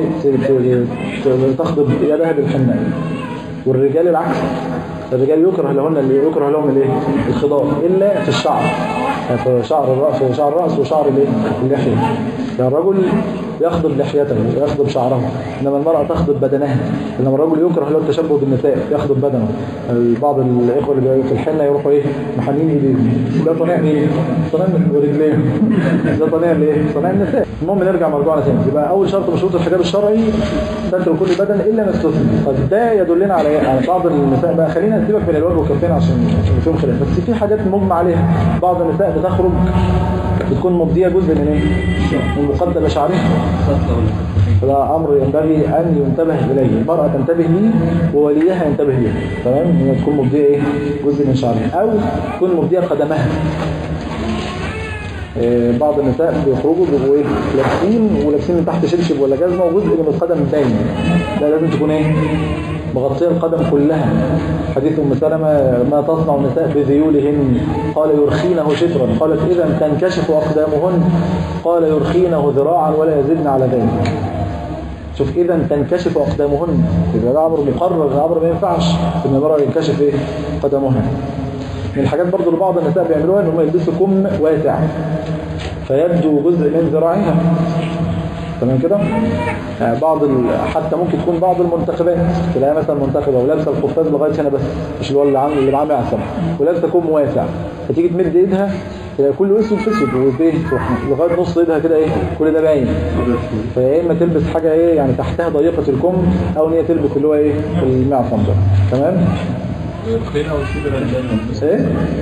تخضب يدها بالحناء والرجال العكس الرجال يكره لهن اللي يكره لهم الايه الخضاب الا في الشعر يعني في شعر الراس في شعر الراس وشعر الايه اللحيه يعني الرجل يخضب لحيته ويخضب شعره انما المراه تخضب بدنها انما الرجل يكره له التشبه بالنساء يخضب بدنه بعض الاخوه اللي في الحنه يروحوا ايه محنين ايديهم ده طناع مين طناع رجليهم ده طناع الايه طناع النساء المهم نرجع مرجوعنا تاني يبقى اول شرط من شروط الحجاب الشرعي ستر كل بدن الا ما استثنى طب ده يدلنا على ايه على بعض النساء بقى خلينا نسيبك من الوجه والكفين عشان فيهم خلاف بس في حاجات مجمع عليها بعض النساء بتخرج بتكون مبديه جزء من ايه من مقدم شعرها فده أمر ينبغي أن ينتبه إليه المرأة تنتبه ليه ووليها ينتبه ليه تمام إنها تكون مبدية إيه جزء من شعرها أو تكون مبدية قدمها إيه، بعض النساء بيخرجوا بيبقوا ايه لابسين ولابسين من تحت شبشب ولا جزمه وجزء من القدم باين لا لازم تكون ايه مغطيه القدم كلها حديث ام سلمة ما تصنع النساء بذيولهن قال يرخينه شطرا قالت اذا تنكشف اقدامهن قال يرخينه ذراعا ولا يزدن على ذلك شوف اذا تنكشف اقدامهن يبقى ده امر مقرر ده امر ما ينفعش ان المراه ينكشف ايه قدمها من الحاجات برضو اللي بعض النساء بيعملوها ان هم يلبسوا كم واسع فيبدو جزء من ذراعها تمام كده يعني بعض ال... حتى ممكن تكون بعض المنتخبات تلاقيها مثلا منتخبه ولابسه القفاز لغايه هنا بس مش اللي هو اللي عامل اللي معاه معصم ولابسه كم واسع فتيجي تمد ايدها تلاقي كله اسود في اسود وايديه تروح لغايه نص ايدها كده ايه كل ده باين فيا اما تلبس حاجه ايه يعني تحتها ضيقه الكم او ان هي تلبس اللي هو ايه المعصم ده تمام ايه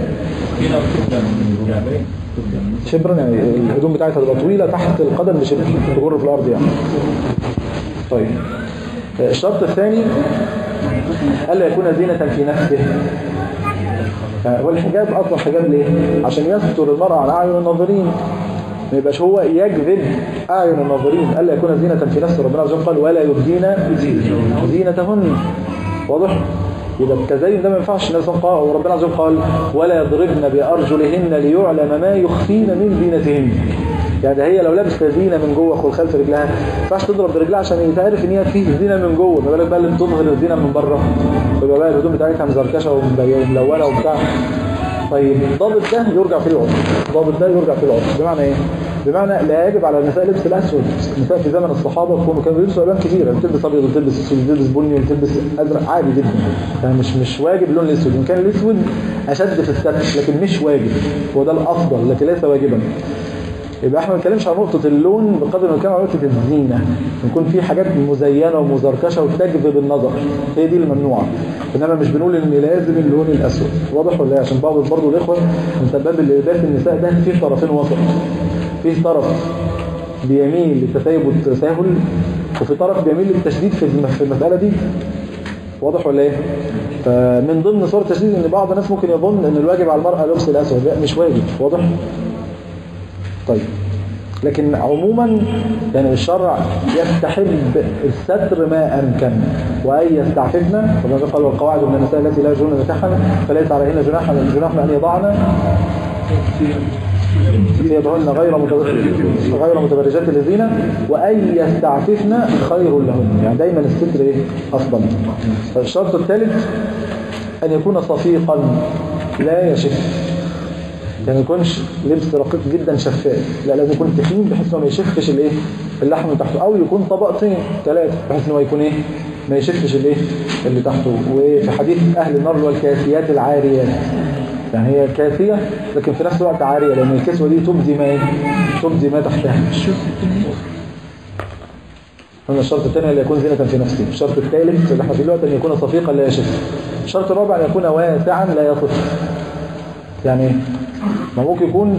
شبرا يعني الهدوم بتاعتها تبقى طويلة تحت القدم بشبر تجر في الأرض يعني طيب الشرط الثاني ألا يكون زينة في نفسه والحجاب أصلا حجاب ليه؟ عشان يستر المرأة عن أعين الناظرين ما يبقاش هو يجذب أعين الناظرين ألا يكون زينة في نفسه ربنا عز وجل قال ولا يبدين زينتهن واضح؟ يبقى التزين ده ما ينفعش النبي صلى الله عليه وسلم قال وربنا عز وجل قال ولا يضربن بأرجلهن ليعلم ما يخفين من زينتهن يعني ده هي لو لابسه زينه من جوه خلف رجلها ما ينفعش تضرب برجلها عشان يتعرف ان هي فيه زينه من جوه ما بالك بقى اللي بتظهر الزينه من بره يبقى بقى الهدوم بتاعتها مزركشه وملونه وبتاع طيب ضابط ده يرجع فيه العرف ضابط ده يرجع فيه العرف بمعنى ايه بمعنى لا يجب على النساء لبس الاسود النساء في زمن الصحابه كانوا كانوا بيلبسوا الوان كتيره بتلبس ابيض وتلبس اسود وتلبس بني وتلبس ازرق عادي جدا يعني مش مش واجب اللون الاسود ان كان الاسود اشد في الستر لكن مش واجب هو ده الافضل لكن ليس واجبا يبقى احنا ما بنتكلمش عن نقطة اللون بقدر ما نتكلم عن نقطة الزينة يكون في حاجات مزينة ومزركشة وتجذب النظر هي دي الممنوعة انما مش بنقول ان لازم اللون الاسود واضح ولا ايه عشان بعض برضه الاخوة من باب اللباس النساء ده فيه طرفين وسط فيه طرف بيميل للتثيب والتساهل وفي طرف بيميل للتشديد في في المسألة دي واضح ولا ايه فمن ضمن صور التشديد ان بعض الناس ممكن يظن ان الواجب على المرأة لبس الاسود لا مش واجب واضح طيب لكن عموما يعني الشرع يستحب الستر ما أمكن وأن يستعففن فما قال والقواعد من النساء التي لا يجرون نكاحا فليس عليهن جناح جناح أن يضعن ثيابهن غير غير متبرجات للزينة وأن يستعففن خير لهن يعني دايما الستر ايه أفضل الشرط الثالث أن يكون صفيقا لا يشف يعني ما يكونش لبس رقيق جدا شفاف لا لازم يكون تخين بحيث انه ما يشفش الايه اللحم من تحته او يكون طبقتين ثلاثه بحيث انه يكون ايه ما يشفش الايه اللي تحته وفي حديث اهل النار اللي هو الكاسيات العاريات يعني هي كافيه لكن في نفس الوقت عاريه لان الكسوه دي تبدي ما ايه تبدي ما تحتها هنا الشرط الثاني اللي يكون زينة في نفسه الشرط الثالث اللي احنا فيه دلوقتي ان يكون صفيقا لا يشف الشرط الرابع ان يكون واسعا لا يصف يعني ما ممكن يكون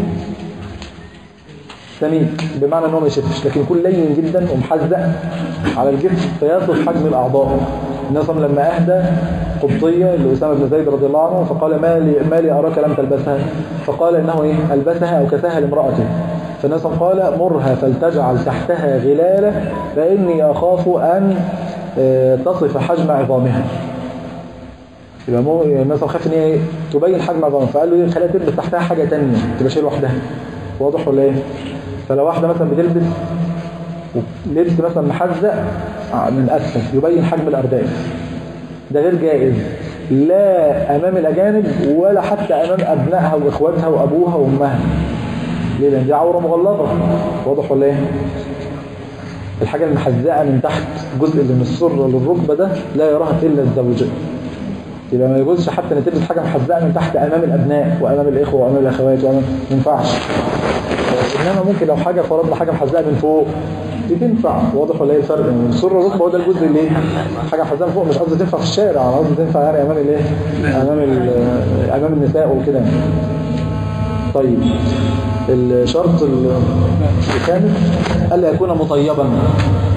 سميك بمعنى انه ما يشفش لكن يكون لين جدا ومحزق على الجسم فيصف حجم الاعضاء النبي صلى لما اهدى قبطيه لاسامه بن زيد رضي الله عنه فقال ما لي ما لي اراك لم تلبسها فقال انه ايه البسها او كساها لامراته فالنبي صلى قال مرها فلتجعل تحتها غلاله فاني اخاف ان تصف حجم عظامها يبقى مو مثلا خاف ان هي تبين حجم عظامها فقال له ايه خليها تلبس تحتها حاجه ثانيه تبقى شيء لوحدها واضح ولا ايه فلو واحده مثلا بتلبس لبس مثلا محزق من اسفل يبين حجم الارداف ده غير جائز لا امام الاجانب ولا حتى امام ابنائها واخواتها وابوها وامها ليه لان دي عوره مغلظه واضح ولا ايه الحاجه المحزقه من تحت الجزء اللي من السره للركبه ده لا يراها الا الزوجه يبقى ما يجوزش حتى ان تلبس حاجه محزقه من تحت امام الابناء وامام الاخوه وامام الاخوات وامام ما ينفعش انما ممكن لو حاجه فرضنا حاجه محزقه من فوق دي تنفع واضح ولا ايه الفرق يعني سر الركبه هو ده الجزء اللي ايه حاجه محزقه من فوق مش قصدي تنفع في الشارع انا قصدي تنفع يعني امام الايه امام امام النساء وكده يعني. طيب الشرط الخامس الا يكون مطيبا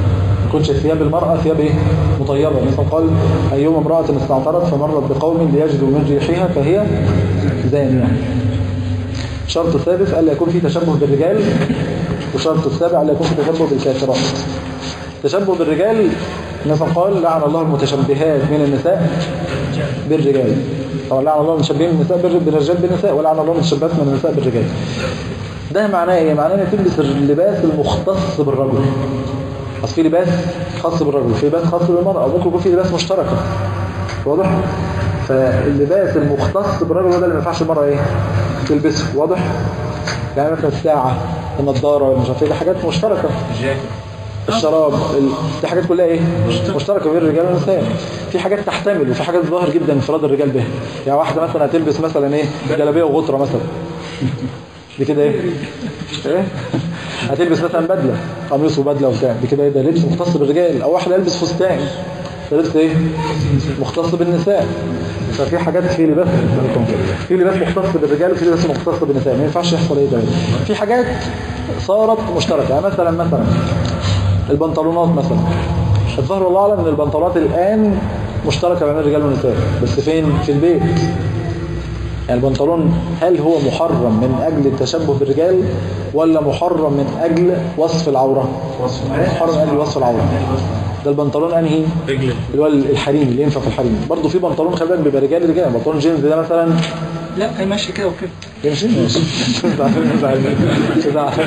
تكونش ثياب المرأة ثياب ايه مطيبة مثلا قال أيما امرأة استعطرت فمرت بقوم ليجدوا من ريحها فهي زانية الشرط السادس ألا يكون في تشبه بالرجال والشرط السابع ألا يكون في تشبه بالكافرات التشبه بالرجال مثلا قال لعن الله المتشبهات من النساء بالرجال طبعا لعن الله المتشبهين من النساء بالر- بالرجال بالنساء ولعن الله المتشبهات من النساء بالرجال ده معناه ايه؟ معناه انك تلبس اللباس المختص بالرجل اصل في لباس خاص بالرجل في لباس خاص بالمرأة او ممكن يكون في لباس مشتركة واضح؟ فاللباس المختص بالرجل هو ده اللي ما ينفعش المرأة ايه؟ تلبسه واضح؟ يعني مثلا الساعة النضارة مش عارف ايه دي حاجات مشتركة الشراب ال... دي حاجات كلها ايه مشتركه بين الرجال والنساء في حاجات تحتمل وفي حاجات ظاهر جدا انفراد الرجال بها يعني واحده مثلا هتلبس مثلا ايه جلابيه وغطره مثلا دي كده ايه ايه هتلبس مثلا بدله قميص وبدله وبتاع دي كده ايه ده لبس مختص بالرجال او واحده يلبس فستان ده لبس ايه مختص بالنساء ففي حاجات في لباس في لباس مختص بالرجال وفي لباس مختص بالنساء ما ينفعش يحصل ايه ده في حاجات صارت مشتركه يعني مثلا مثلا البنطلونات مثلا الظاهر والله اعلم ان البنطلونات الان مشتركه بين الرجال والنساء بس فين في البيت يعني البنطلون هل هو محرم من اجل التشبه بالرجال ولا محرم من اجل وصف العوره محرم من اجل وصف العوره ده البنطلون انهي رجل اللي هو الحريم اللي ينفع في الحريم برضه في بنطلون خلي بالك بيبقى رجال رجال بنطلون جينز ده مثلا لا هيمشي كده وكده يمشي ماشي كده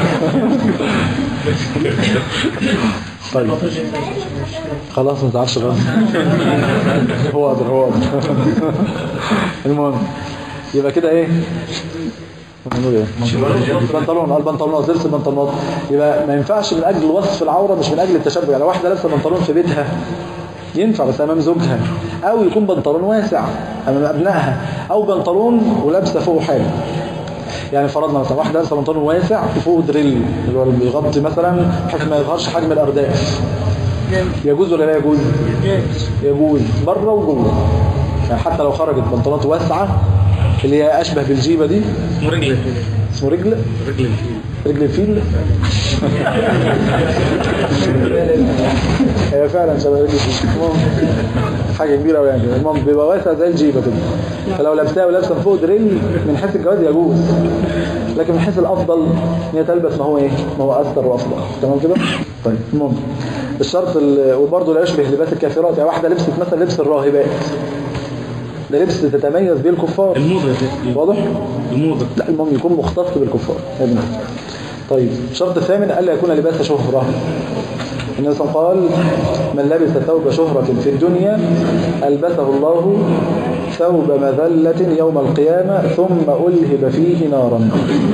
طيب خلاص ما تزعلش بقى هو قادر هو قادر المهم يبقى كده ايه بنقول ايه البنطلون اه البنطلونات لبس البنطلونات يبقى ما ينفعش من اجل وصف العوره مش من اجل التشبه يعني واحده لابسه بنطلون في بيتها ينفع بس امام زوجها او يكون بنطلون واسع امام ابنائها او بنطلون ولابسه فوقه حاجه يعني فرضنا مثلا واحده لابسه بنطلون واسع وفوقه دريل اللي هو اللي بيغطي مثلا بحيث ما يظهرش حجم الارداف يجوز ولا لا يجوز يجوز بره وجوه يعني حتى لو خرجت بنطلونات واسعه اللي هي اشبه بالجيبه دي اسمه رجل الفيل اسمه رجل رجل الفيل رجل الفيل هي فعلا شبه رجل الفيل المهم حاجه كبيره قوي يعني المهم بيبقى واسع زي الجيبه كده فلو لابسها ولابسه فوق دريل من حيث الجواز يجوز لكن من حيث الافضل ان هي تلبس ما هو ايه ما هو اثر وافضل تمام كده طيب المهم الشرط ال- وبرضه لا يشبه لباس الكافرات يعني واحده لبست مثلا لبس الراهبات ده لبس تتميز به الكفار الموضة يا سيدي واضح الموضة لا المهم يكون مختص بالكفار يا ابني. طيب الشرط الثامن ألا يكون لباس شهرة النبي صلى الله عليه وسلم قال من لبس ثوب شهرة في الدنيا ألبسه الله ثوب مذلة يوم القيامة ثم ألهب فيه نارا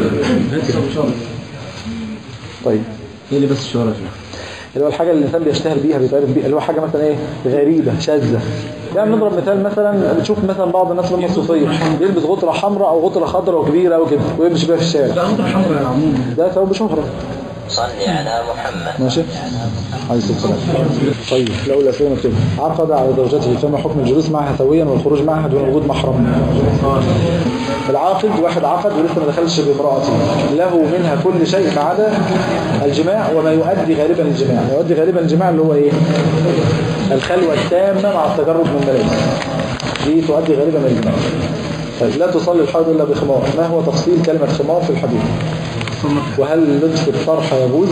طيب ايه اللي بس الشهرة اللي هو الحاجة اللي الإنسان بيشتهر بيها بيتعرف بيها اللي هو حاجة مثلا إيه غريبة شاذة يعني نضرب مثال مثلا بتشوف مثلا بعض الناس من الصوفية يلبس غطرة حمراء أو غطرة خضراء وكبيرة أو كده ويمشي بيها في الشارع ده ثوب شهرة صل على محمد ماشي عليه الصلاة والسلام طيب لو الأسئلة مكتوبة عقد على زوجته فما حكم الجلوس معها سويا والخروج معها دون وجود محرم العاقد واحد عقد ولسه ما دخلش بامرأته له منها كل شيء ما عدا الجماع وما يؤدي غالبا الجماع يؤدي غالبا الجماع اللي هو ايه الخلوة التامة مع التجرد من الملابس دي تؤدي غالبا الجماع طيب لا تصلي الحائض إلا بخمار ما هو تفصيل كلمة خمار في الحديث وهل لبس الطرحة يجوز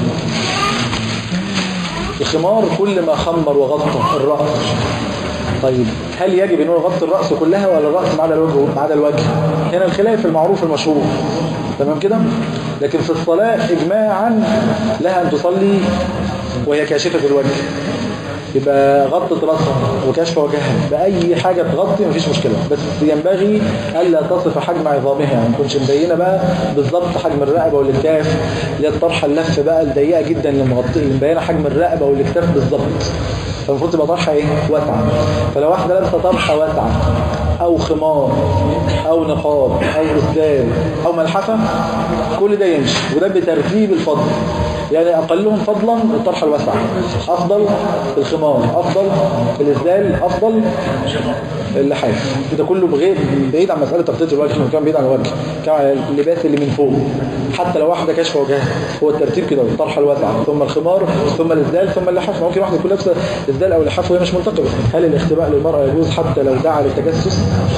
الخمار كل ما خمر وغطى الرأس طيب هل يجب ان هو يغطي الرأس كلها ولا الرأس ما عدا الوجه ما عدا الوجه هنا الخلاف المعروف المشهور تمام كده لكن في الصلاة إجماعا لها أن تصلي وهي كاشفة الوجه يبقى غطت راسها وكشف وجهها بأي حاجة تغطي مفيش مشكلة بس ينبغي ألا تصف حجم عظامها يعني ما تكونش مبينة بقى بالظبط حجم الرقبة والكتاف اللي هي الطرحة اللفة بقى الضيقة جدا اللي مغطية اللي مبينة حجم الرقبة والكتاف بالظبط فالمفروض تبقى طرحة ايه واسعة فلو واحدة لابسة طرحة واسعة أو خمار أو نقاب أو إسدال أو ملحفة كل ده يمشي وده بترتيب الفضل يعني أقلهم فضلا الطرحة الواسعة أفضل الخمار أفضل الإسدال أفضل اللحاف ده كله بغير بعيد عن مسألة تغطية الوجه كان بعيد عن الوجه كان على اللباس اللي من فوق حتى لو واحدة كشف وجهها هو الترتيب كده الطرحة الواسعة ثم الخمار ثم الإسدال ثم اللحاف ممكن واحدة تكون لابسة إسدال أو لحاف وهي مش ملتقبة هل الاختباء للمرأة يجوز حتى لو دعا للتجسس؟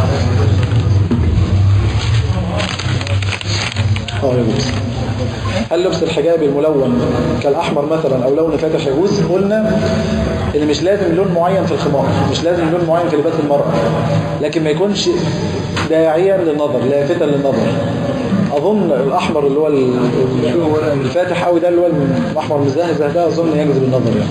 اه يجوز هل لبس الحجاب الملون كالأحمر مثلا أو لون فاتح يجوز قلنا إن مش لازم لون معين في الخمار مش لازم لون معين في لباس المرأة لكن ما يكونش داعيا للنظر لافتا للنظر أظن الأحمر اللي هو ال- الفاتح قوي ده اللي هو الأحمر المزهزه ده أظن يجذب النظر يعني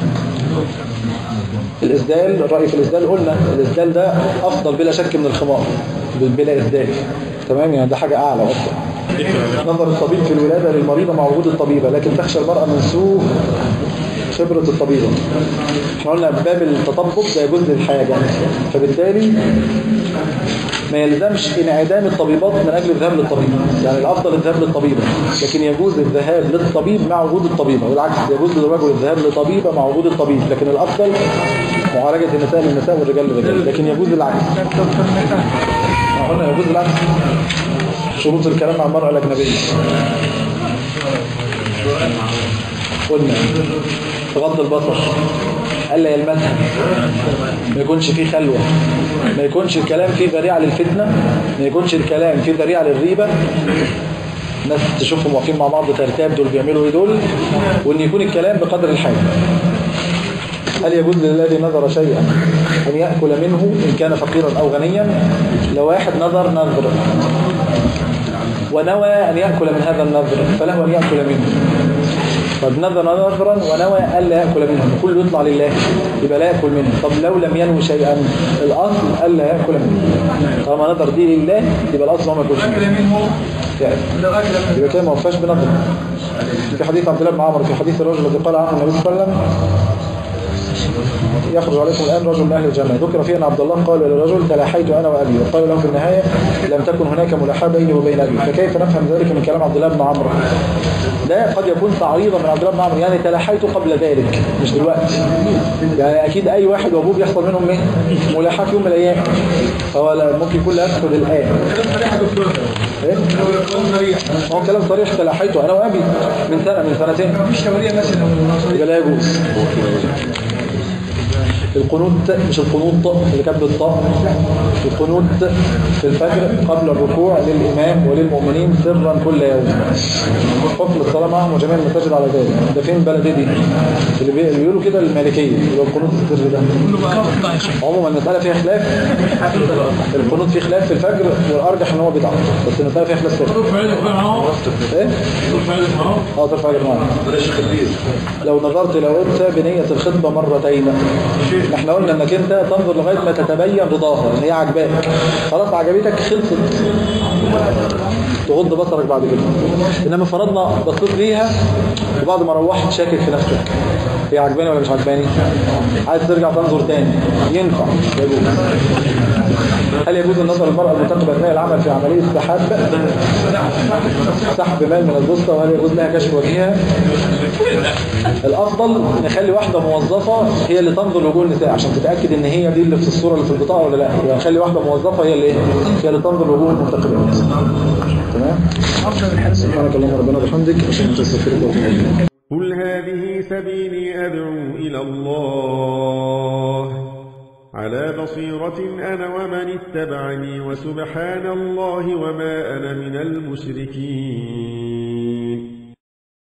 الإسدال الرأي في الإسدال قلنا الإسدال ده أفضل بلا شك من الخمار بلا إسدال تمام يعني ده حاجة أعلى وأفضل نظر الطبيب في الولادة للمريضة مع وجود الطبيبة لكن تخشى المرأة من سوء خبرة الطبيبة احنا قلنا باب التطبب ده يجوز للحاجة فبالتالي ما يلزمش انعدام الطبيبات من أجل الذهاب للطبيب يعني الأفضل الذهاب للطبيبة لكن يجوز الذهاب للطبيب مع وجود الطبيبة والعكس يجوز للرجل الذهاب لطبيبة مع وجود الطبيب لكن الأفضل معالجة النساء للنساء والرجال للرجال لكن يجوز العكس احنا قلنا يجوز العكس شروط الكلام مع المرأة الأجنبية قلنا غض البصر ألا يلمسها ما يكونش فيه خلوة ما يكونش الكلام فيه ذريعة للفتنة ما يكونش الكلام فيه ذريعة للريبة ناس تشوفهم واقفين مع بعض ترتاب دول بيعملوا ايه دول وان يكون الكلام بقدر الحاجة هل يجوز للذي نذر شيئا أن يأكل منه إن كان فقيرا أو غنيا لو واحد نذر نذر ونوى أن يأكل من هذا النذر فله أن يأكل منه طب نذر نذرا ونوى ألا يأكل منه كله يطلع لله يبقى لا يأكل منه طب لو لم ينوي شيئا الأصل ألا يأكل منه طالما نذر دي لله يبقى الأصل هو ما يأكلش منه يعني يبقى كده ما وفاش بنذر في حديث عبد الله بن عمرو في حديث الرجل الذي قال عنه النبي صلى الله عليه وسلم يخرج عليكم الآن رجل من أهل الجنة ذكر فيه أن عبد الله قال للرجل تلاحيت أنا وأبي وقال له في النهاية لم تكن هناك ملاحاة بيني وبين أبي فكيف نفهم ذلك من كلام عبد الله بن عمرو ده قد يكون تعريضا من عبد الله بن عمرو يعني تلاحيت قبل ذلك مش دلوقتي يعني أكيد أي واحد وأبوه بيحصل منهم إيه ملاحاة في يوم من الأيام فهو لا- ممكن يكون لا يقصد الآن إيه؟ هو كلام صريح تلاحيت أنا وأبي من سنة من سنتين مش توريه مثلا يبقى لا يجوز القنوت مش القنوط اللي كانت بالطاء القنوت في الفجر قبل الركوع للإمام وللمؤمنين سرا كل يوم حكم الصلاة معهم وجميع المساجد على ذلك ده فين بلدي دي اللي بي- اللي بيقولوا كده المالكية اللي هو القنوت السري ده عموما المسألة فيها خلاف القنوت فيه خلاف في الفجر والأرجح ان هو بدعة بس المسألة فيها خلاف سري ايه؟ اه ترفع اجر لو نظرت لو انت بنية الخطبة مرتين احنا قلنا انك انت تنظر لغاية ما تتبين رضاها ان هي عجباك خلاص عجبتك خلصت تغض بصرك بعد كده انما فرضنا بصيت ليها وبعد ما روحت شاكك في نفسك هي عجباني ولا مش عجباني عايز ترجع تنظر تاني ينفع يجوز هل يجوز النظر للمرأة المنتقبة أثناء العمل في عملية سحاب سحب مال من البسطة وهل يجوز لها كشف وجهها الأفضل نخلي واحدة موظفة هي اللي تنظر لوجوه النساء عشان تتأكد إن هي دي اللي في الصورة اللي في البطاقة ولا لا يعني نخلي واحدة موظفة هي اللي إيه؟ هي اللي تنظر لوجوه المنتقبات تمام سبحانك اللهم ربنا وبحمدك عشان تستغفرك وتوب إليك قل هذه سبيلي أدعو إلى الله على بصيرة أنا ومن اتبعني وسبحان الله وما أنا من المشركين